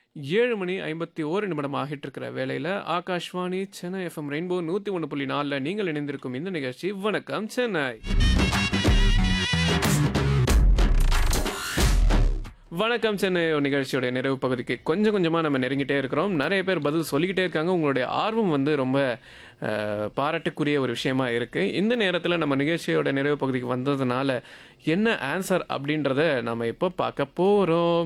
ஏழு மணி ஐம்பத்தி ஓரு நிமிடம் ஆகிட்டு இருக்கிற வேளையில் ஆகாஷ்வாணி சென்னை எஃப்எம் ரெயின்போ நூற்றி ஒன்று புள்ளி நாலில் நீங்கள் இணைந்திருக்கும் இந்த நிகழ்ச்சி வணக்கம் சென்னை வணக்கம் சென்னை நிகழ்ச்சியோட நிறைவு பகுதிக்கு கொஞ்சம் கொஞ்சமாக நம்ம நெருங்கிட்டே இருக்கிறோம் நிறைய பேர் பதில் சொல்லிக்கிட்டே இருக்காங்க உங்களுடைய ஆர்வம் வந்து ரொம்ப அஹ், பாராட்டுக்குரிய ஒரு விஷயமா இருக்குது இந்த நேரத்தில் நம்ம நிகழ்ச்சியோட நிறைவு பகுதிக்கு வந்ததுனால என்ன ஆன்சர் அப்படின்றத நம்ம இப்போ பார்க்க போகிறோம்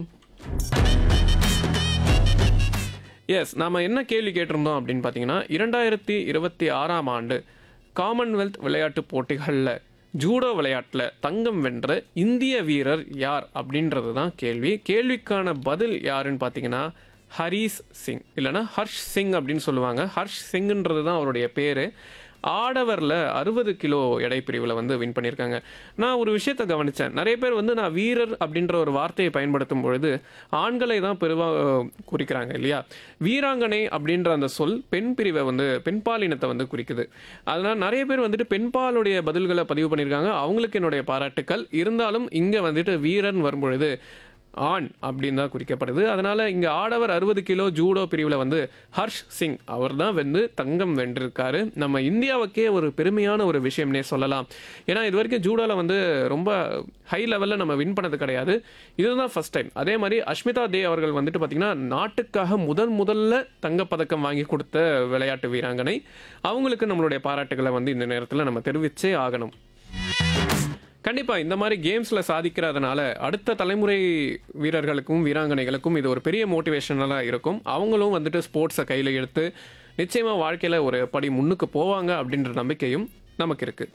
எஸ் நாம் என்ன கேள்வி கேட்டிருந்தோம் அப்படின்னு பார்த்தீங்கன்னா இரண்டாயிரத்தி இருபத்தி ஆறாம் ஆண்டு காமன்வெல்த் விளையாட்டுப் போட்டிகளில் ஜூடோ விளையாட்டில் தங்கம் வென்ற இந்திய வீரர் யார் அப்படின்றது தான் கேள்வி கேள்விக்கான பதில் யாருன்னு பார்த்தீங்கன்னா ஹரீஸ் சிங் இல்லைன்னா ஹர்ஷ் சிங் அப்படின்னு சொல்லுவாங்க ஹர்ஷ் சிங்ன்றது தான் அவருடைய பேர் ஆடவரில் அறுபது கிலோ எடை பிரிவில் வந்து வின் பண்ணியிருக்காங்க நான் ஒரு விஷயத்தை கவனித்தேன் நிறைய பேர் வந்து நான் வீரர் அப்படின்ற ஒரு வார்த்தையை பயன்படுத்தும் பொழுது ஆண்களை தான் பெருவாக குறிக்கிறாங்க இல்லையா வீராங்கனை அப்படின்ற அந்த சொல் பெண் பிரிவை வந்து பெண் பாலினத்தை வந்து குறிக்குது அதனால் நிறைய பேர் வந்துட்டு பெண்பாலுடைய பதில்களை பதிவு பண்ணியிருக்காங்க அவங்களுக்கு என்னுடைய பாராட்டுக்கள் இருந்தாலும் இங்கே வந்துட்டு வீரன் வரும்பொழுது ஆண் அப்படின்னு தான் குறிக்கப்படுது அதனால் இங்கே ஆடவர் அறுபது கிலோ ஜூடோ பிரிவில் வந்து ஹர்ஷ் சிங் அவர் தான் வந்து தங்கம் வென்றிருக்காரு நம்ம இந்தியாவுக்கே ஒரு பெருமையான ஒரு விஷயம்னே சொல்லலாம் ஏன்னா இது வரைக்கும் ஜூடோவில் வந்து ரொம்ப ஹை லெவலில் நம்ம வின் பண்ணது கிடையாது இதுதான் ஃபர்ஸ்ட் டைம் அதே மாதிரி அஷ்மிதா தே அவர்கள் வந்துட்டு பார்த்திங்கன்னா நாட்டுக்காக முதன் முதல்ல தங்கப்பதக்கம் வாங்கி கொடுத்த விளையாட்டு வீராங்கனை அவங்களுக்கு நம்மளுடைய பாராட்டுகளை வந்து இந்த நேரத்தில் நம்ம தெரிவிச்சே ஆகணும் கண்டிப்பாக இந்த மாதிரி கேம்ஸில் சாதிக்கிறதுனால அடுத்த தலைமுறை வீரர்களுக்கும் வீராங்கனைகளுக்கும் இது ஒரு பெரிய மோட்டிவேஷனலாக இருக்கும் அவங்களும் வந்துட்டு ஸ்போர்ட்ஸை கையில் எடுத்து நிச்சயமாக வாழ்க்கையில் ஒரு படி முன்னுக்கு போவாங்க அப்படின்ற நம்பிக்கையும் நமக்கு இருக்குது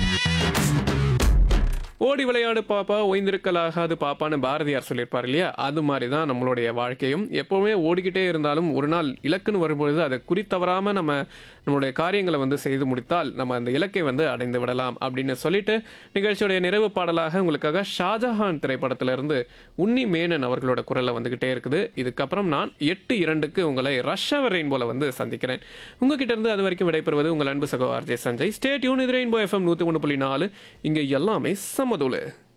ஓடி விளையாடு பாப்பா ஓய்ந்திருக்கலாகாது பாப்பான்னு பாரதியார் சொல்லியிருப்பார் இல்லையா அது மாதிரி தான் நம்மளுடைய வாழ்க்கையும் எப்போவுமே ஓடிக்கிட்டே இருந்தாலும் ஒரு நாள் இலக்குன்னு வரும்பொழுது அதை குறித்தவராமல் நம்ம நம்மளுடைய காரியங்களை வந்து செய்து முடித்தால் நம்ம அந்த இலக்கை வந்து அடைந்து விடலாம் அப்படின்னு சொல்லிட்டு நிகழ்ச்சியுடைய நிறைவு பாடலாக உங்களுக்காக ஷாஜஹான் திரைப்படத்திலிருந்து உன்னி மேனன் அவர்களோட குரலில் வந்துக்கிட்டே இருக்குது இதுக்கப்புறம் நான் எட்டு இரண்டுக்கு உங்களை ரஷ் அவர் ரெயின்போல வந்து சந்திக்கிறேன் உங்ககிட்ட இருந்து அது வரைக்கும் விடைபெறுவது உங்கள் அன்பு சகோ ஆர்ஜே சஞ்சய் ஸ்டேட் யூன் இது ரெயின்போ எஃப்எம் நூற்றி ஒன்று புள்ளி நாலு இங்கே எல்லாமே சமதுல